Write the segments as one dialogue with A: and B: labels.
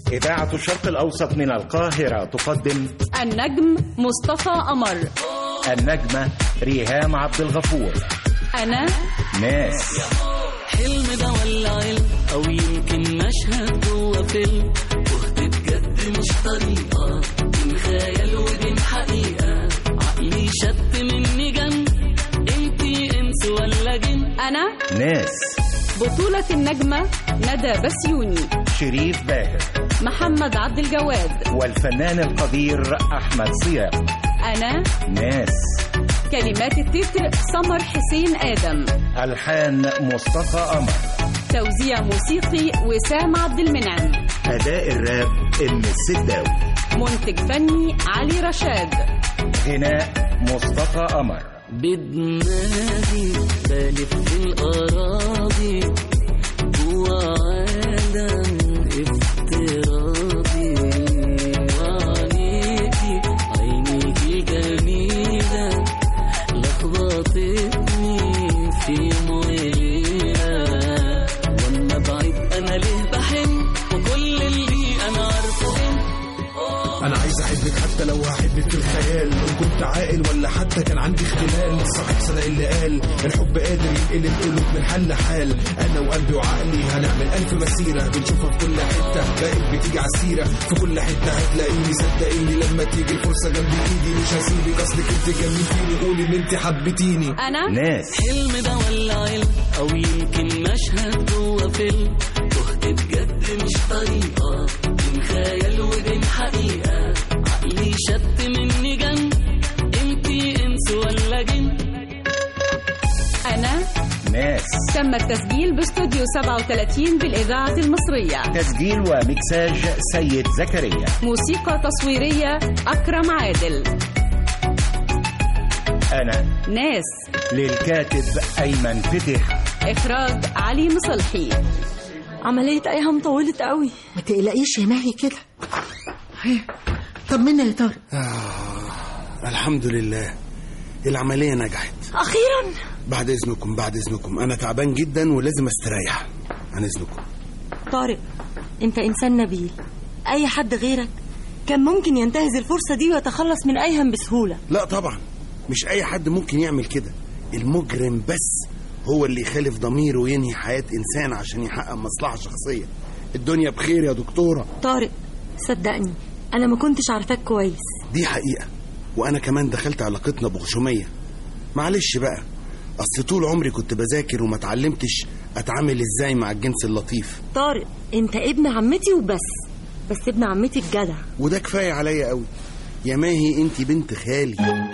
A: إذاعة الشرق الأوسط من القاهرة تقدم
B: النجم مصطفى قمر
A: النجمة ريهام عبد الغفور
B: أنا
A: ناس
C: حلم ده ولا علم او يمكن مشهد جوه فيلم تهت بجد مش طريقه بين خيال وبين حقيقه عقلي شت مني جن انتي انس ولا جن
B: أنا
A: ناس
B: بطولة النجمة ندى بسيوني
A: شريف باهر
B: محمد عبد الجواد
A: والفنان القدير أحمد صيام
B: أنا
A: ناس
B: كلمات التتر سمر حسين آدم
A: ألحان مصطفى قمر
B: توزيع موسيقي وسام عبد المنعم
A: أداء الراب إم السداوي
B: منتج فني علي رشاد
A: غناء مصطفى قمر
C: بدماغي بلف في الأراضي جوا عالم افتراضي وعينيكي عينيكي جميلة لخبطتني في مويلة واما بعيد انا ليه بحن وكل اللي انا عارفه إن
D: انا عايز احبك حتى لو هحبك في الخيال ان كنت عاقل ولا حتى كان عندي اختلال صاحب صدق اللي قال الحب قادر ينقلب قلوب من حل لحال انا وقلبي وعقلي هنعمل الف مسيره بنشوفها في كل حته بقت بتيجي على السيره في كل حته هتلاقيني صدقيني لما تيجي الفرصه جنب ايدي مش هسيبك اصلك انت جننتيني قولي ان انت حبيتيني
B: أنا
A: ناس
C: حلم ده ولا علم او يمكن مشهد جوه فيلم تهت بجد مش طريقه بين خيال وبين حقيقه عقلي شت مني جن انتي انس ولا جن
B: أنا
A: ناس
B: تم التسجيل باستوديو 37 بالإذاعة المصرية
A: تسجيل ومكساج سيد زكريا
B: موسيقى تصويرية أكرم عادل
A: أنا
B: ناس
A: للكاتب أيمن فتح
B: إخراج علي مصلحي
E: عملية أيهم طولت قوي
F: ما تقلقيش يا ماهي كده هي طمنا يا طارق
G: الحمد لله العملية نجحت
E: أخيرا
G: بعد إذنكم بعد إذنكم أنا تعبان جدا ولازم أستريح عن إذنكم
E: طارق أنت إنسان نبيل أي حد غيرك كان ممكن ينتهز الفرصة دي ويتخلص من أيهم بسهولة
G: لا طبعا مش أي حد ممكن يعمل كده المجرم بس هو اللي يخالف ضميره وينهي حياة إنسان عشان يحقق مصلحة شخصية الدنيا بخير يا دكتورة
E: طارق صدقني أنا ما كنتش عارفاك كويس
G: دي حقيقة وأنا كمان دخلت علاقتنا بغشومية معلش بقى أصل طول عمري كنت بذاكر وما اتعلمتش أتعامل إزاي مع الجنس اللطيف
E: طارق أنت ابن عمتي وبس بس ابن عمتي الجدع
G: وده كفاية عليا قوي يا ماهي انت بنت خالي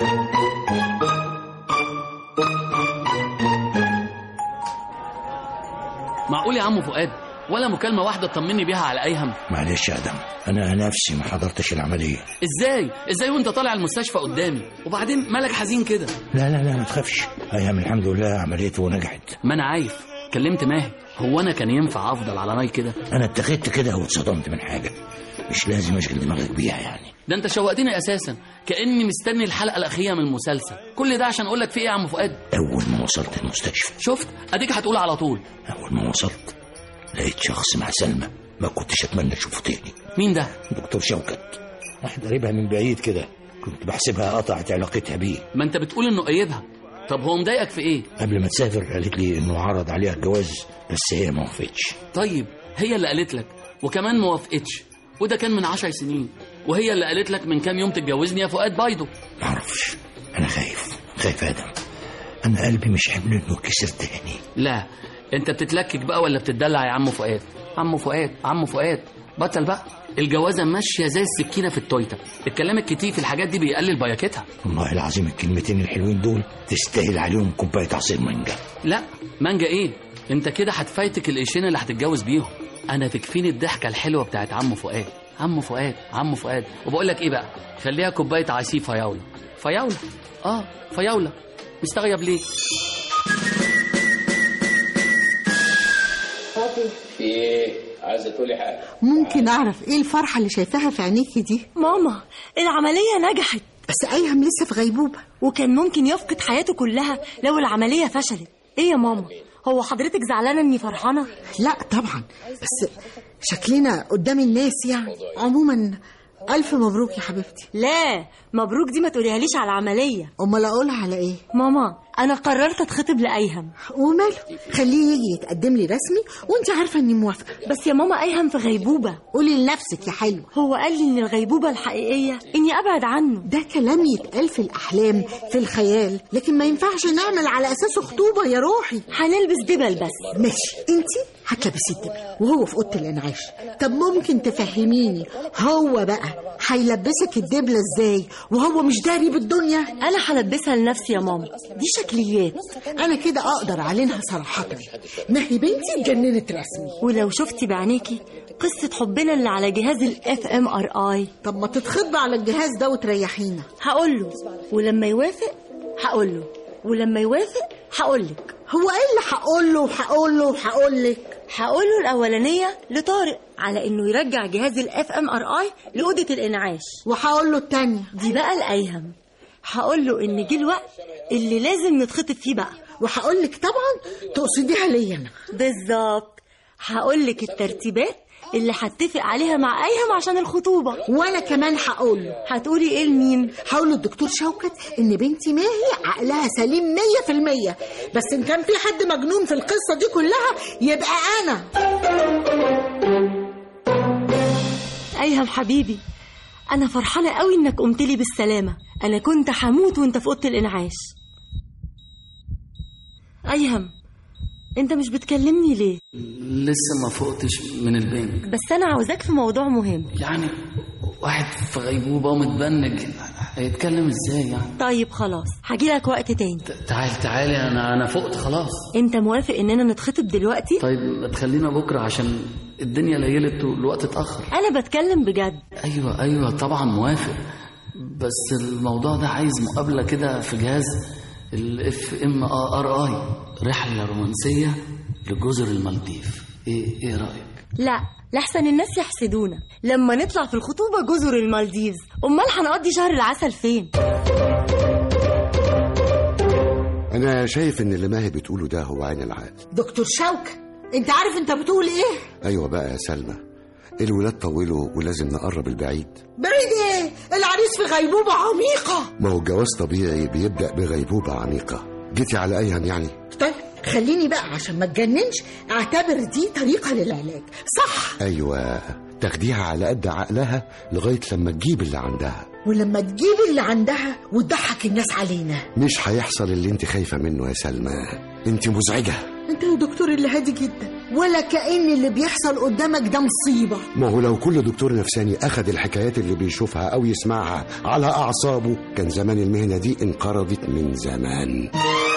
C: معقول يا عم فؤاد ولا مكالمة واحدة تطمني بيها على أيهم
H: معلش يا ادم انا نفسي ما حضرتش العمليه
C: ازاي ازاي وانت طالع المستشفى قدامي وبعدين مالك حزين كده
H: لا لا لا ما تخافش ايام الحمد لله عمليته ونجحت
C: ما انا عارف كلمت ماهي هو انا كان ينفع افضل على ناي كده
H: انا اتخذت كده واتصدمت من حاجه مش لازم اشغل دماغك بيها يعني
C: ده انت شوقتني اساسا كاني مستني الحلقه الاخيره من المسلسل كل ده عشان اقول لك في ايه يا عم فؤاد
H: اول ما وصلت المستشفى
C: شفت اديك هتقول على طول
H: اول ما وصلت لقيت شخص مع سلمى ما كنتش اتمنى اشوفه تاني
C: مين ده
H: دكتور شوكت واحد قريبها من بعيد كده كنت بحسبها قطعت علاقتها بيه
C: ما انت بتقول انه قيدها طب هو مضايقك في ايه
H: قبل ما تسافر قالت لي انه عرض عليها الجواز بس هي ما وافقتش
C: طيب هي اللي قالت لك وكمان ما وافقتش وده كان من عشر سنين وهي اللي قالت لك من كام يوم تتجوزني يا فؤاد بايدو
H: ما اعرفش انا خايف خايف يا ادم انا قلبي مش حمل انه كسر تاني
C: لا انت بتتلكك بقى ولا بتدلع يا عم فؤاد عم فؤاد عم فؤاد بطل بقى الجوازه ماشيه زي السكينه في التويته الكلام الكتير في الحاجات دي بيقلل بركتها
H: والله العظيم الكلمتين الحلوين دول تستاهل عليهم كوبايه عصير مانجا
C: لا مانجا ايه انت كده هتفايتك القرشين اللي هتتجوز بيهم انا تكفيني الضحكه الحلوه بتاعت عم فؤاد عم فؤاد عم فؤاد وبقول لك ايه بقى خليها كوبايه عصير فياوله فياوله اه فياوله مستغيب ليه
I: في ايه عايزه تقولي حاجه
F: ممكن اعرف ايه الفرحه اللي شايفاها في عينيكي دي
E: ماما العملية نجحت
F: بس ايهم لسه في غيبوبه
E: وكان ممكن يفقد حياته كلها لو العملية فشلت ايه يا ماما هو حضرتك زعلانه اني فرحانه
F: لا طبعا بس شكلنا قدام الناس يعني عموما ألف مبروك يا حبيبتي
E: لا مبروك دي ما تقوليهاليش على العمليه
F: أمال أقولها على إيه؟
E: ماما انا قررت اتخطب لايهم
F: وماله خليه يجي يتقدم لي رسمي وانت عارفة إني موافقة
E: بس يا ماما ايهم في غيبوبه
F: قولي لنفسك يا حلوة
E: هو قال لي ان الغيبوبه الحقيقيه اني ابعد عنه
F: ده كلام يتقال في الأحلام في الخيال لكن ما ينفعش نعمل على أساسه خطوبة يا روحي
E: هنلبس دبل بس
F: ماشي انت هتلبسي الدبل وهو في اوضه الانعاش طب ممكن تفهميني هو بقى هيلبسك الدبله ازاي وهو مش داري بالدنيا
E: انا هلبسها لنفسي يا ماما دي شكليات
F: انا كده اقدر اعلنها صراحه ما هي بنتي اتجننت رسمي
E: ولو شفتي بعينيكي قصه حبنا اللي على جهاز الاف ام ار اي
F: طب ما تتخضي على الجهاز ده وتريحينا
E: هقول له ولما يوافق هقول له ولما يوافق هقول لك
F: هو ايه اللي هقول له وهقول له وهقول لك
E: هقول له الاولانيه لطارق على انه يرجع جهاز الاف ام ار اي لاوضه الانعاش
F: وهقول له التانية
E: دي بقى الايهم هقول له ان جه الوقت اللي لازم نتخطب فيه بقى
F: وهقول لك طبعا تقصديها ليا انا
E: بالظبط هقول لك الترتيبات اللي هتفق عليها مع ايهم عشان الخطوبه
F: وانا كمان هقول له
E: هتقولي ايه لمين
F: هقول للدكتور شوكت ان بنتي ماهي عقلها سليم مية في المية بس ان كان في حد مجنون في القصة دي كلها يبقى انا
E: ايهم حبيبي انا فرحانه قوي انك قمت لي بالسلامه انا كنت هموت وانت في اوضه الانعاش ايهم انت مش بتكلمني ليه
C: لسه ما فقتش من البنج
E: بس انا عاوزاك في موضوع مهم
C: يعني واحد في غيبوبة ومتبنج هيتكلم ازاي يعني
E: طيب خلاص هجيلك وقت تاني
C: تعال تعالي انا انا فقت خلاص
E: انت موافق اننا نتخطب دلوقتي
C: طيب ما تخلينا بكره عشان الدنيا ليلت والوقت اتاخر
E: انا بتكلم بجد
C: ايوه ايوه طبعا موافق بس الموضوع ده عايز مقابله كده في جهاز الاف ام ار اي رحله رومانسيه لجزر المالديف ايه ايه رايك
E: لا لحسن الناس يحسدونا لما نطلع في الخطوبه جزر المالديفز امال هنقضي شهر العسل فين
J: أنا شايف إن اللي ماهي بتقوله ده هو عين العقل
F: دكتور شوكت انت عارف انت بتقول ايه
J: أيوة بقى يا سلمى الولاد طولوا ولازم نقرب البعيد
F: بعيد ايه العريس في غيبوبة عميقة
J: ما هو الجواز طبيعي بيبدأ بغيبوبة عميقة جيتي على أيهم يعني
F: طيب خليني بقى عشان ما تجننش اعتبر دي طريقة للعلاج صح
J: أيوة تاخديها على قد عقلها لغاية لما تجيب اللي عندها
F: ولما تجيب اللي عندها وتضحك الناس علينا
J: مش هيحصل اللي انت خايفة منه يا سلمى انت مزعجة
F: انت يا دكتور اللي هادي جدا ولا كأن اللي بيحصل قدامك ده مصيبة
J: ما هو لو كل دكتور نفساني أخد الحكايات اللي بيشوفها أو يسمعها على أعصابه كان زمان المهنة دي انقرضت من زمان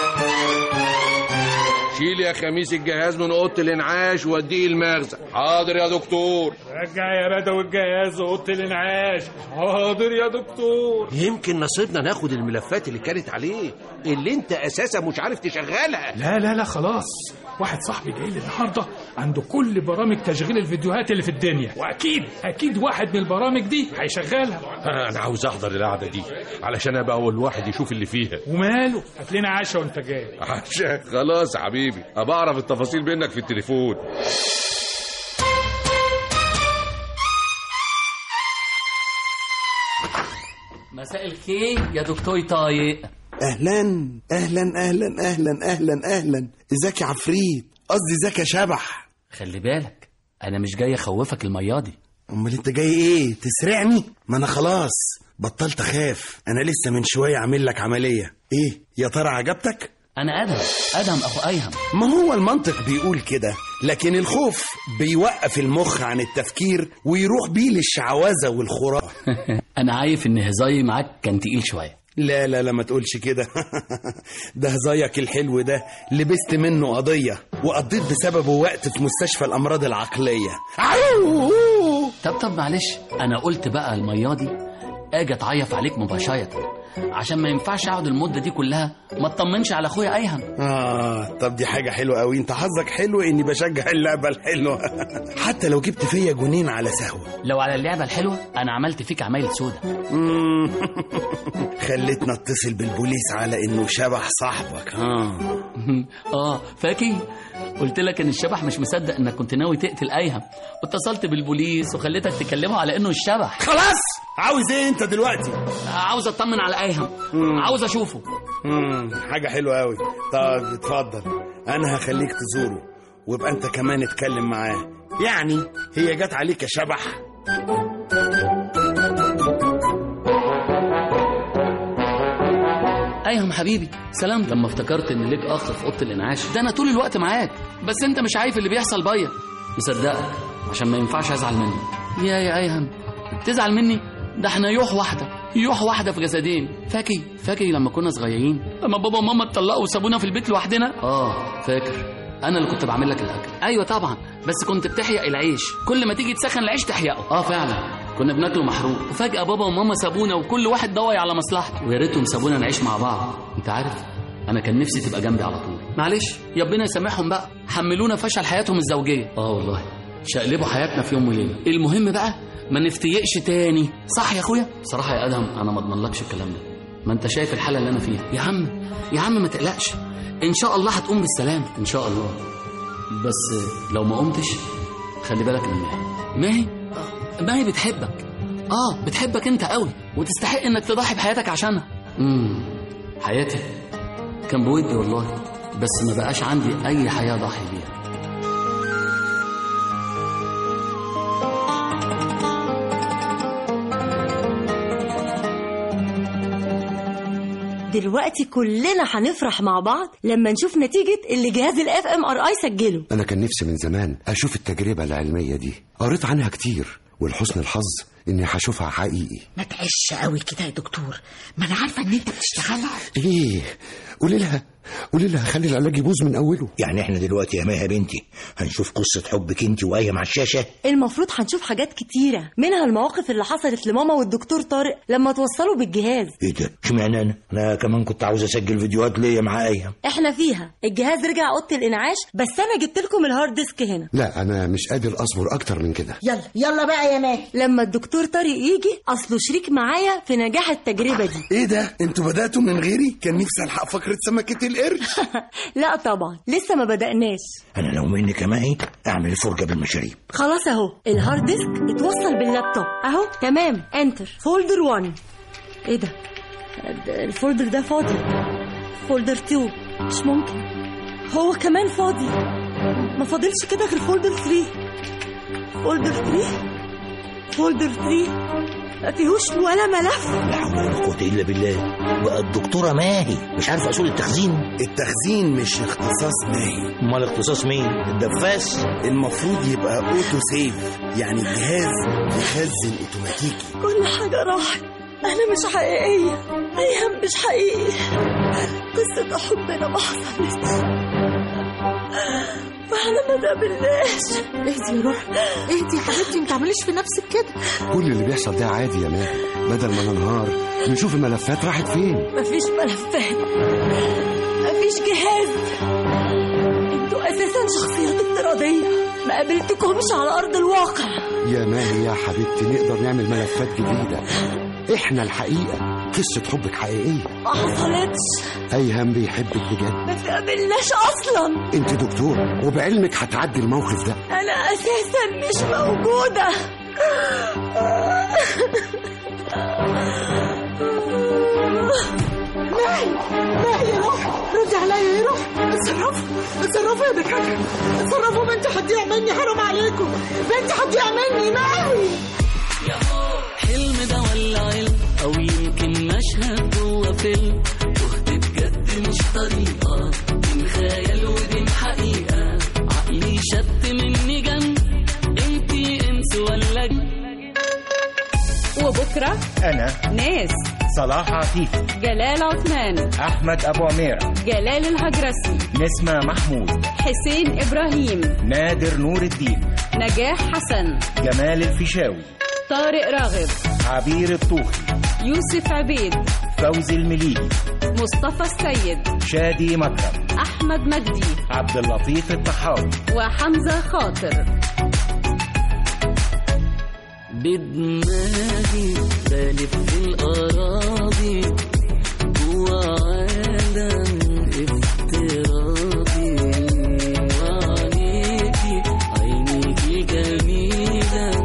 K: شيل يا خميس الجهاز من اوضه الانعاش ووديه المخزن حاضر يا دكتور
L: رجع يا بدوي الجهاز اوضه الانعاش حاضر يا دكتور
M: يمكن نصيبنا ناخد الملفات اللي كانت عليه اللي انت اساسا مش عارف تشغلها
L: لا لا لا خلاص واحد صاحبي جاي لي النهارده عنده كل برامج تشغيل الفيديوهات اللي في الدنيا واكيد اكيد واحد من البرامج دي هيشغلها
K: انا عاوز احضر القعده دي علشان ابقى اول واحد يشوف اللي فيها
L: وماله هات لنا عشا وانت جاي
K: عشان خلاص يا حبيبي ابقى اعرف التفاصيل منك في التليفون
C: مساء الخير يا دكتور طايق
G: اهلا اهلا اهلا اهلا اهلا اهلا ازيك يا عفريت قصدي ازيك يا شبح
C: خلي بالك انا مش جاي اخوفك المياضي
G: امال انت جاي ايه تسرعني ما انا خلاص بطلت اخاف انا لسه من شويه عامل لك عمليه ايه يا ترى عجبتك
C: انا ادهم ادهم اخو ايهم
G: ما هو المنطق بيقول كده لكن الخوف بيوقف المخ عن التفكير ويروح بيه للشعوذه والخرافه
C: انا عارف ان هزاري معاك كان تقيل شويه
G: لا لا لا ما تقولش كده ده هزايك الحلو ده لبست منه قضية وقضيت بسببه وقت في مستشفى الأمراض العقلية عو!
C: طب طب معلش انا قلت بقى المياضي اجي اتعيف عليك مباشره عشان ما ينفعش اقعد المده دي كلها ما اطمنش على اخويا ايهم
G: اه طب دي حاجه حلوه قوي انت حظك حلو اني بشجع اللعبه الحلوه حتى لو جبت فيا جونين على سهوه
C: لو على اللعبه الحلوه انا عملت فيك عمايل سودا
G: مم. خليتنا اتصل بالبوليس على انه شبح صاحبك اه
C: اه فاكر قلت لك ان الشبح مش مصدق انك كنت ناوي تقتل ايهم واتصلت بالبوليس وخليتك تكلمه على انه الشبح
G: خلاص عاوز ايه انت دلوقتي
C: عاوز اطمن على ايهم عاوز اشوفه
G: مم. حاجه حلوه قوي طب اتفضل انا هخليك تزوره ويبقى انت كمان اتكلم معاه يعني هي جت عليك يا شبح
C: ايهم حبيبي سلام لما افتكرت ان ليك اخ في اوضه الانعاش ده انا طول الوقت معاك بس انت مش عارف اللي بيحصل بيا مصدقك عشان ما ينفعش ازعل منك يا يا ايهم تزعل مني ده احنا يوح واحده يوح واحده في جسدين فاكي فاكي لما كنا صغيرين لما بابا وماما اتطلقوا وسابونا في البيت لوحدنا اه فاكر انا اللي كنت بعمل لك الاكل ايوه طبعا بس كنت بتحيق العيش كل ما تيجي تسخن العيش تحيقه اه فعلا كنا بناكله محروق وفجاه بابا وماما سابونا وكل واحد ضوي على مصلحته ويا ريتهم سابونا نعيش مع بعض انت عارف انا كان نفسي تبقى جنبي على طول معلش يا ربنا يسامحهم بقى حملونا فشل حياتهم الزوجيه اه والله شقلبوا حياتنا في يوم وليله المهم بقى ما نفتيقش تاني صح يا اخويا بصراحه يا ادهم انا ما اضمنلكش الكلام ده ما انت شايف الحاله اللي انا فيها يا عم يا عم ما تقلقش ان شاء الله هتقوم بالسلام ان شاء الله بس لو ما قمتش خلي بالك من ماهي ماهي ماهي بتحبك اه بتحبك انت قوي وتستحق انك تضحي بحياتك عشانها امم حياتي كان بودي والله بس ما بقاش عندي اي حياه اضحي بيها
E: دلوقتي كلنا هنفرح مع بعض لما نشوف نتيجة اللي جهاز الاف ام ار اي سجله
J: أنا كان نفسي من زمان أشوف التجربة العلمية دي قريت عنها كتير ولحسن الحظ إني هشوفها حقيقي
F: ما تعيش قوي كده يا دكتور ما انا عارفه ان انت بتشتغلها
J: إيه قولي لها قولي لها خلي العلاج يبوظ من أوله
H: يعني احنا دلوقتي يا ماها بنتي هنشوف قصة حبك انت وآية على الشاشة
E: المفروض هنشوف حاجات كتيرة منها المواقف اللي حصلت لماما والدكتور طارق لما توصلوا بالجهاز
H: ايه ده اشمعنى انا انا كمان كنت عاوز اسجل فيديوهات ليا مع آية
E: احنا فيها الجهاز رجع اوضه الانعاش بس انا جبت لكم الهارد ديسك هنا
J: لا أنا مش قادر أصبر أكتر من كده
F: يلا يلا بقى يا ماهي
E: لما الدكتور طارق يجي اصله شريك معايا في نجاح التجربه دي
G: ايه ده انتوا بداتوا من غيري كان نفسي الحق فقره سمكه القرش
E: لا طبعا لسه ما بدأناش
H: انا لو منك يا ماهي اعمل فرجة بالمشاريب
E: خلاص اهو الهارد ديسك اتوصل باللابتوب اهو تمام انتر فولدر 1 ايه ده ده الفولدر ده فاضي فولدر 2 مش ممكن هو كمان فاضي ما فاضلش كده غير فولدر 3 فولدر 3 فولدر 3 ما فيهوش ولا ملف
H: لا حول ولا قوة الا بالله بقى الدكتورة ماهي مش عارفة اصول التخزين
G: التخزين مش اختصاص ماهي
H: امال اختصاص مين الدفاس
G: المفروض يبقى اوتو سيف يعني الجهاز يخزن اوتوماتيكي
E: كل حاجة راحت أنا مش حقيقية أيام مش حقيقي قصة حبنا ما حصلتش واحنا ما تقابلناش
F: اهدي يا روح اهدي يا حبيبتي ما تعمليش في نفسك كده
J: كل اللي بيحصل ده عادي يا ماهي بدل ما ننهار نشوف الملفات راحت فين
E: مفيش ملفات مفيش جهاز انتوا أساسا شخصيات افتراضية ما قابلتكمش على أرض الواقع
J: يا ماهي يا حبيبتي نقدر نعمل ملفات جديدة احنا الحقيقة قصة حبك حقيقية
E: ما حصلتش
J: أيهم بيحبك بجد
E: ما تقابلناش أصلا
J: انت دكتور وبعلمك هتعدي الموقف ده
E: أنا أساسا مش موجودة
F: ماهي ماهي يا روح ردي عليا يا روح اتصرفوا اتصرفوا يا دكاتره اتصرفوا بنتي هتضيع مني حرام عليكم بنتي هتضيع مني ماهي
C: حلم ده ولا علم او يمكن مشهد جوه فيلم تهت بجد مش طريقه بين خيال وبين حقيقه عقلي شت مني جنب انتي انس ولا جن
B: وبكرة
A: أنا
B: ناس
A: صلاح عفيفي
B: جلال عثمان
A: أحمد أبو عميرة
B: جلال الهجرسي
A: نسمة محمود
B: حسين إبراهيم
A: نادر نور الدين
B: نجاح حسن
A: جمال الفيشاوي
B: طارق راغب
A: عبير الطوخي
B: يوسف عبيد
A: فوزي المليجي
B: مصطفى السيد
A: شادي مكرم
B: أحمد مجدي
A: عبد اللطيف الطحاوي
B: وحمزة خاطر
C: بدماغي بلف في الأراضي جوا عالم افتراضي وعليكي عينيكي جميلة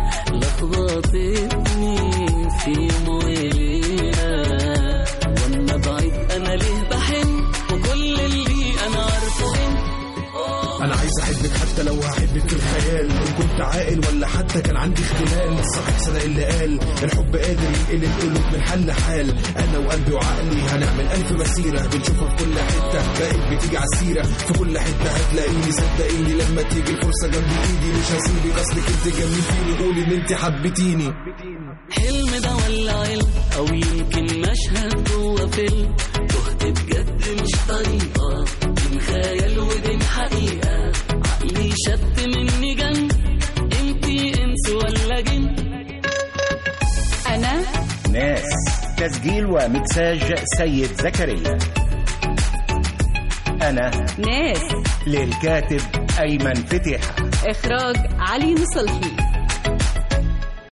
C: لخبطتني في يوم وليلة واما بعيد انا ليه بحن وكل اللي انا عارفه انت
D: انا عايز احبك حتى لو هحبك في الخيال ان كنت عاقل ولا حتى كان عندي اختلال صاحب صدق اللي قال الحب قادر ينقلب قلوب من حل لحال انا وقلبي وعقلي هنعمل الف مسيره بنشوفها في كل حته بقت بتيجي على السيره في كل حته هتلاقيني صدقيني لما تيجي الفرصه جنب ايدي مش هسيبك اصلك انت جميلتيني قولي ان انت حبيتيني
C: حلم ده ولا علم او يمكن مشهد جوه فيلم تهت بجد مش طريقه بين خيال وبين حقيقه عقلي شت مني جن انتي انس ولا جن
B: أنا
A: ناس تسجيل ومكساج سيد زكريا أنا
B: ناس
A: للكاتب أيمن فتيحة
B: إخراج علي نصلحي